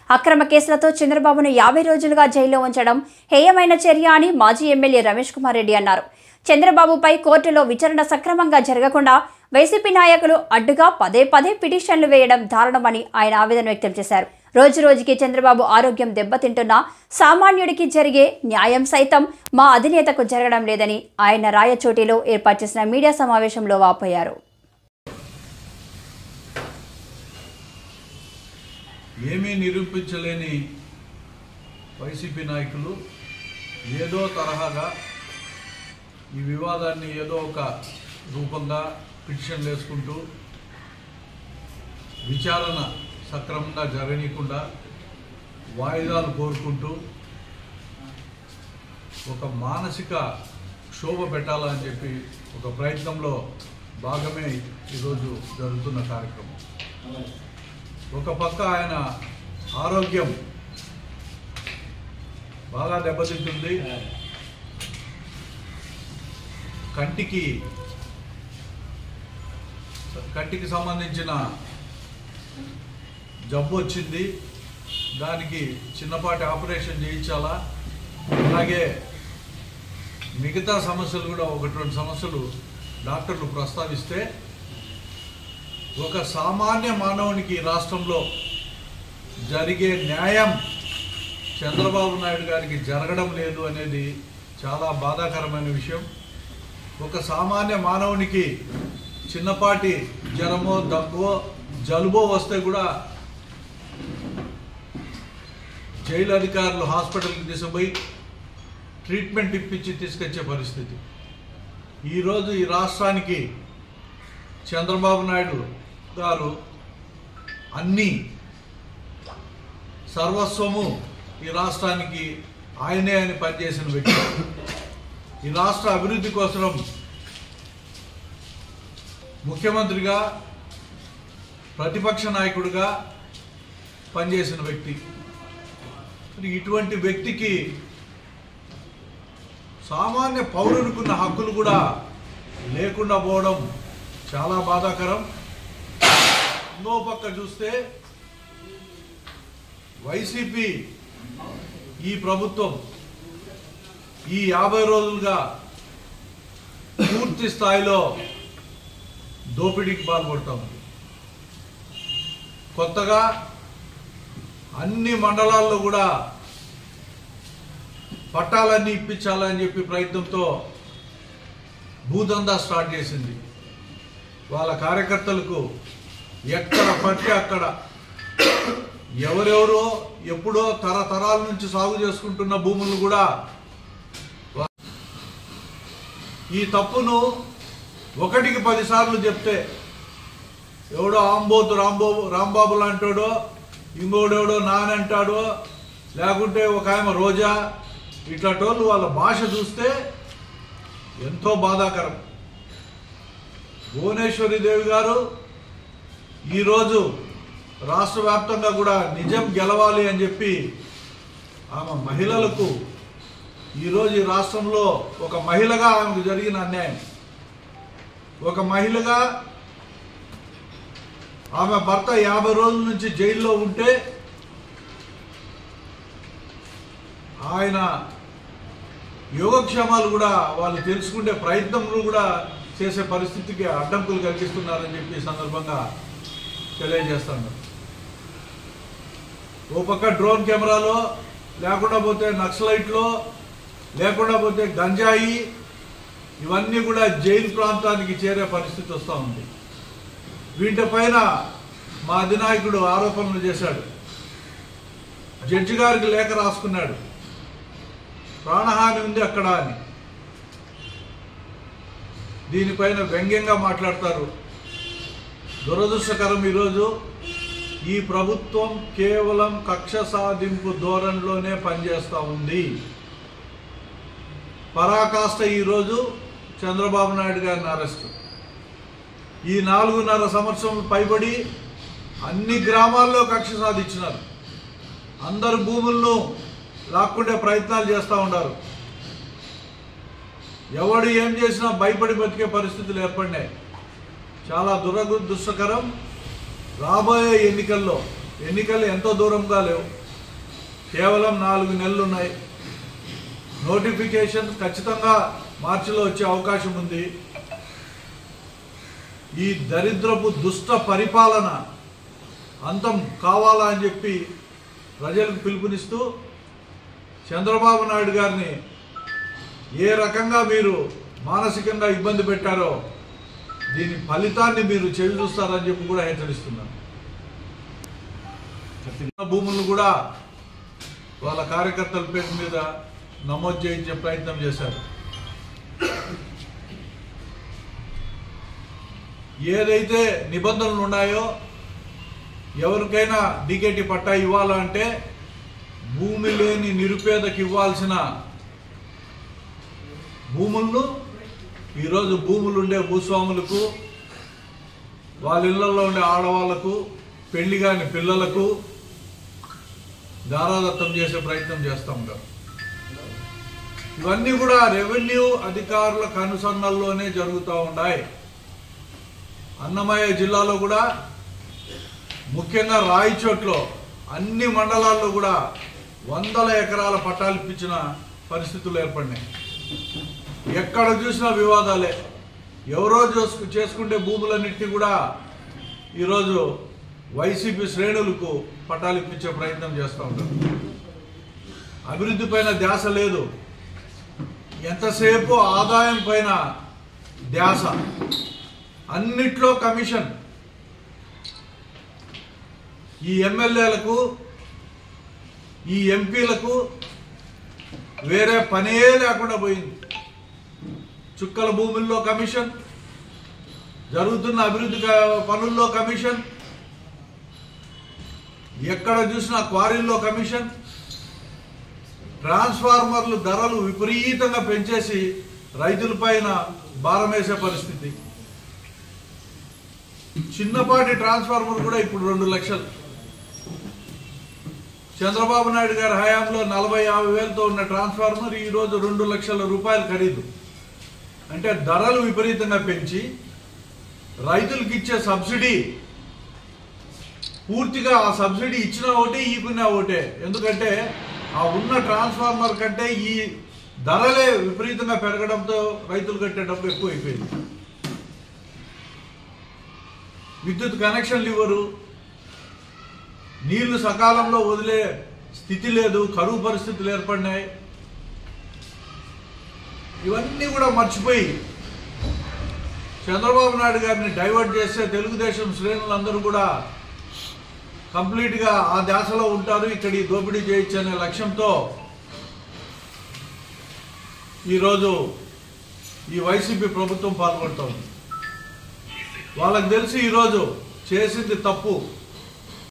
అక్రమ కేసులతో చంద్రబాబును యాభై రోజులుగా జైల్లో ఉంచడం హేయమైన చర్య అని మాజీ ఎమ్మెల్యే రమేష్ కుమార్ రెడ్డి అన్నారు చంద్రబాబుపై కోర్టులో విచారణ సక్రమంగా జరగకుండా వైసీపీ నాయకులు అడ్డుగా పదే పదే పిటిషన్లు వేయడం దారుణమని ఆయన ఆవేదన వ్యక్తం చేశారు రోజు రోజుకి చంద్రబాబు ఆరోగ్యం దెబ్బతింటున్నా సామాన్యుడికి జరిగే న్యాయం సైతం మా అధినేతకు జరగడం లేదని ఆయన రాయచోటిలో ఏర్పాటు చేసిన మీడియా సమావేశంలో వాపోయారు ఏమీ నిరూపించలేని వైసీపీ నాయకులు ఏదో తరహాగా ఈ వివాదాన్ని ఏదో ఒక రూపంగా పిటిషన్లు వేసుకుంటూ విచారణ సక్రమంగా జరగనీయకుండా వాయిదాలు కోరుకుంటూ ఒక మానసిక క్షోభ పెట్టాలని చెప్పి ఒక ప్రయత్నంలో భాగమే ఈరోజు జరుగుతున్న కార్యక్రమం ఒక పక్క ఆయన ఆరోగ్యం బాగా దెబ్బతింటుంది కంటికి కంటికి సంబంధించిన జబ్బు వచ్చింది దానికి చిన్నపాటి ఆపరేషన్ చేయించాలా అలాగే మిగతా సమస్యలు కూడా ఒకటి రెండు సమస్యలు డాక్టర్లు ప్రస్తావిస్తే ఒక సామాన్య మానవునికి రాష్ట్రంలో జరిగే న్యాయం చంద్రబాబు నాయుడు గారికి జరగడం లేదు అనేది చాలా బాధాకరమైన విషయం ఒక సామాన్య మానవునికి చిన్నపాటి జ్వరమో దగ్గో జలుబో వస్తే కూడా జైలు అధికారులు హాస్పిటల్కి తీసుకుపోయి ట్రీట్మెంట్ ఇప్పించి తీసుకొచ్చే పరిస్థితి ఈరోజు ఈ రాష్ట్రానికి చంద్రబాబు నాయుడు గారు అన్ని సర్వస్వము ఈ రాష్ట్రానికి ఆయనే అని పనిచేసిన వ్యక్తి ఈ రాష్ట్ర అభివృద్ధి కోసం ముఖ్యమంత్రిగా ప్రతిపక్ష నాయకుడిగా పనిచేసిన వ్యక్తి మరి ఇటువంటి వ్యక్తికి సామాన్య పౌరునికున్న హక్కులు కూడా లేకుండా పోవడం చాలా బాధాకరం ఇంకో పక్క చూస్తే వైసీపీ ఈ ప్రభుత్వం ఈ యాభై రోజులుగా పూర్తి స్థాయిలో దోపిడీకి పాల్పడతా ఉంది కొత్తగా అన్ని మండలాల్లో కూడా పట్టాలన్నీ ఇప్పించాలని చెప్పి ప్రయత్నంతో భూదందా స్టార్ట్ చేసింది వాళ్ళ కార్యకర్తలకు ఎక్కడ పట్టి అక్కడ ఎవరెవరో ఎప్పుడో తరతరాల నుంచి సాగు చేసుకుంటున్న భూములను కూడా వా- ఈ తప్పును ఒకటికి పదిసార్లు చెప్తే ఎవడో ఆంబోతు రాంబాబు రాంబాబు లాంటాడో ఇంకోడెవడో నానంటాడో లేకుంటే ఒక ఆమె రోజా ఇట్లాంటోళ్ళు వాళ్ళ భాష చూస్తే ఎంతో బాధాకరం భువనేశ్వరి దేవి గారు ఈరోజు రాష్ట్ర వ్యాప్తంగా కూడా నిజం గెలవాలి అని చెప్పి ఆమె మహిళలకు ఈరోజు ఈ రాష్ట్రంలో ఒక మహిళగా ఆమెకు జరిగిన అన్యాయం ఒక మహిళగా ఆమె భర్త యాభై రోజుల నుంచి జైల్లో ఉంటే ఆయన యోగక్షేమాలు కూడా వాళ్ళు తెలుసుకునే ప్రయత్నములు కూడా చేసే పరిస్థితికి అడ్డంకులు కలిగిస్తున్నారని చెప్పి ఈ సందర్భంగా తెలియజేస్తాను ఓ పక్క డ్రోన్ కెమెరాలో లేకుండా పోతే నక్సలైట్లో లేకుండా పోతే గంజాయి ఇవన్నీ కూడా జైలు ప్రాంతానికి చేరే పరిస్థితి వస్తూ ఉంది వీటిపైన మా అధినాయకుడు ఆరోపణలు చేశాడు జడ్జి గారికి లేఖ రాసుకున్నాడు ప్రాణహాని ఉంది అక్కడ అని దీనిపైన వ్యంగ్యంగా మాట్లాడతారు దురదృష్టకరం ఈరోజు ఈ ప్రభుత్వం కేవలం కక్ష సాధింపు ధోరణిలోనే పనిచేస్తూ ఉంది పరాకాష్ట ఈరోజు చంద్రబాబు నాయుడు గారిని అరెస్ట్ ఈ నాలుగున్నర సంవత్సరం పైబడి అన్ని గ్రామాల్లో కక్ష సాధించినారు అందరు భూములను లాక్కుండే ప్రయత్నాలు చేస్తూ ఉన్నారు ఎవడు ఏం చేసినా భయపడి బతికే పరిస్థితులు ఏర్పడినాయి చాలా దురదృష్టకరం రాబోయే ఎన్నికల్లో ఎన్నికలు ఎంతో దూరంగా లేవు కేవలం నాలుగు నెలలు ఉన్నాయి నోటిఫికేషన్ ఖచ్చితంగా మార్చిలో వచ్చే అవకాశం ఉంది ఈ దరిద్రపు దుష్ట పరిపాలన అంతం కావాలా అని చెప్పి ప్రజలకు పిలుపునిస్తూ చంద్రబాబు నాయుడు గారిని ఏ రకంగా మీరు మానసికంగా ఇబ్బంది పెట్టారో దీని ఫలితాన్ని మీరు చెవి చూస్తారని చెప్పి కూడా హెచ్చరిస్తున్నాను భూములను కూడా వాళ్ళ కార్యకర్తల పేరు మీద నమోదు చేయించే ప్రయత్నం చేశారు ఏదైతే నిబంధనలు ఉన్నాయో ఎవరికైనా డికేటి పట్టా ఇవ్వాలంటే భూమి లేని నిరుపేదకి ఇవ్వాల్సిన భూములను ఈరోజు భూములు ఉండే భూస్వాములకు వాళ్ళ ఇళ్లలో ఉండే ఆడవాళ్లకు పెళ్లి కాని పిల్లలకు దారాదత్తం చేసే ప్రయత్నం చేస్తూ ఉంటారు ఇవన్నీ కూడా రెవెన్యూ అధికారుల కనుసన్నల్లోనే జరుగుతూ ఉన్నాయి అన్నమయ్య జిల్లాలో కూడా ముఖ్యంగా రాయిచోట్లో అన్ని మండలాల్లో కూడా వందల ఎకరాల పట్టాలు ఇప్పించిన పరిస్థితులు ఏర్పడినాయి ఎక్కడ చూసినా వివాదాలే ఎవరో చేసుకు చేసుకుంటే భూములన్నింటినీ కూడా ఈరోజు వైసీపీ శ్రేణులకు పట్టాలు ఇప్పించే ప్రయత్నం చేస్తూ ఉంటారు అభివృద్ధి పైన ధ్యాస లేదు ఎంతసేపు ఆదాయం పైన ధ్యాస అన్నిట్లో కమిషన్ ఈ ఎమ్మెల్యేలకు ఈ ఎంపీలకు వేరే పనే లేకుండా పోయింది చుక్కల భూముల్లో కమిషన్ జరుగుతున్న అభివృద్ధి క- పనుల్లో కమిషన్ ఎక్కడ చూసినా క్వారీల్లో కమిషన్ ట్రాన్స్ఫార్మర్లు ధరలు విపరీతంగా పెంచేసి రైతులపైన భారం వేసే పరిస్థితి చిన్నపాటి ట్రాన్స్ఫార్మర్ కూడా ఇప్పుడు రెండు లక్షలు చంద్రబాబు నాయుడు గారి హయాంలో నలభై యాభై వేలతో ఉన్న ట్రాన్స్ఫార్మర్ ఈ రోజు రెండు లక్షల రూపాయలు ఖరీదు అంటే ధరలు విపరీతంగా పెంచి రైతులకు ఇచ్చే సబ్సిడీ పూర్తిగా ఆ సబ్సిడీ ఇచ్చిన ఒకటే ఈకున్న ఒకటే ఎందుకంటే ఆ ఉన్న ట్రాన్స్ఫార్మర్ కంటే ఈ ధరలే విపరీతంగా పెరగడంతో రైతులు కట్టే డబ్బు ఎక్కువ అయిపోయింది విద్యుత్ కనెక్షన్లు ఇవ్వరు నీళ్లు సకాలంలో వదిలే స్థితి లేదు కరువు పరిస్థితులు ఏర్పడినాయి ఇవన్నీ కూడా మర్చిపోయి చంద్రబాబు నాయుడు గారిని డైవర్ట్ చేస్తే తెలుగుదేశం శ్రేణులందరూ కూడా కంప్లీట్గా ఆ ధ్యాసలో ఉంటారు ఇక్కడ ఈ దోపిడీ చేయొచ్చు అనే లక్ష్యంతో ఈరోజు ఈ వైసీపీ ప్రభుత్వం పాల్గొంటోంది వాళ్ళకి తెలిసి ఈరోజు చేసింది తప్పు